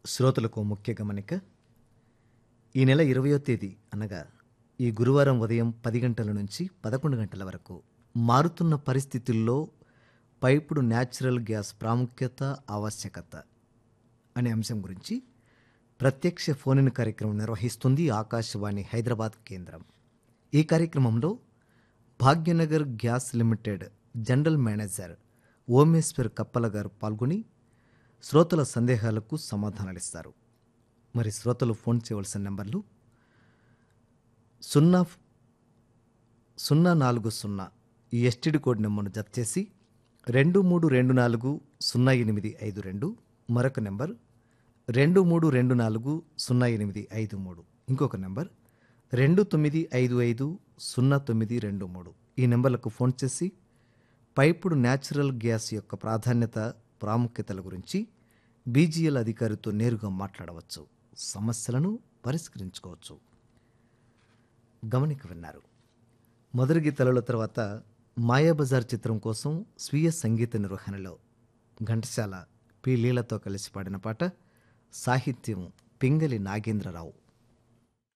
శ్రోతలకు ముఖ్య గమనిక ఈ నెల ఇరవయో తేదీ అనగా ఈ గురువారం ఉదయం పది గంటల నుంచి పదకొండు గంటల వరకు మారుతున్న పరిస్థితుల్లో పైపుడు న్యాచురల్ గ్యాస్ ప్రాముఖ్యత ఆవశ్యకత అనే అంశం గురించి ప్రత్యక్ష ఫోన్ కార్యక్రమం నిర్వహిస్తుంది ఆకాశవాణి హైదరాబాద్ కేంద్రం ఈ కార్యక్రమంలో Bhagyanagar gas limited general manager Omeshwar Kappala గారు పాల్గొని శ్రోతల సందేహాలకు సమాధానాలిస్తారు మరి శ్రోతలు ఫోన్ చేయవలసిన నెంబర్లు సున్నా సున్నా నాలుగు సున్నా ఈ ఎస్టీడీ కోడ్ నెంబర్ను జత చేసి రెండు మూడు రెండు నాలుగు సున్నా ఎనిమిది ఐదు రెండు మరొక నెంబర్ రెండు మూడు రెండు నాలుగు సున్నా ఎనిమిది ఐదు మూడు ఇంకొక నెంబర్ రెండు తొమ్మిది ఐదు ఐదు సున్నా తొమ్మిది రెండు మూడు ఈ నెంబర్లకు ఫోన్ చేసి పైపుడు న్యాచురల్ గ్యాస్ యొక్క ప్రాధాన్యత ప్రాముఖ్యతల గురించి బీజీఎల్ అధికారితో నేరుగా మాట్లాడవచ్చు సమస్యలను పరిష్కరించుకోవచ్చు గమనిక విన్నారు మొదటి గీతల తర్వాత మాయాబజార్ చిత్రం కోసం స్వీయ సంగీత నిర్వహణలో ఘంటసాల పి లీలతో కలిసి పాడిన పాట సాహిత్యం పింగలి నాగేంద్రరావు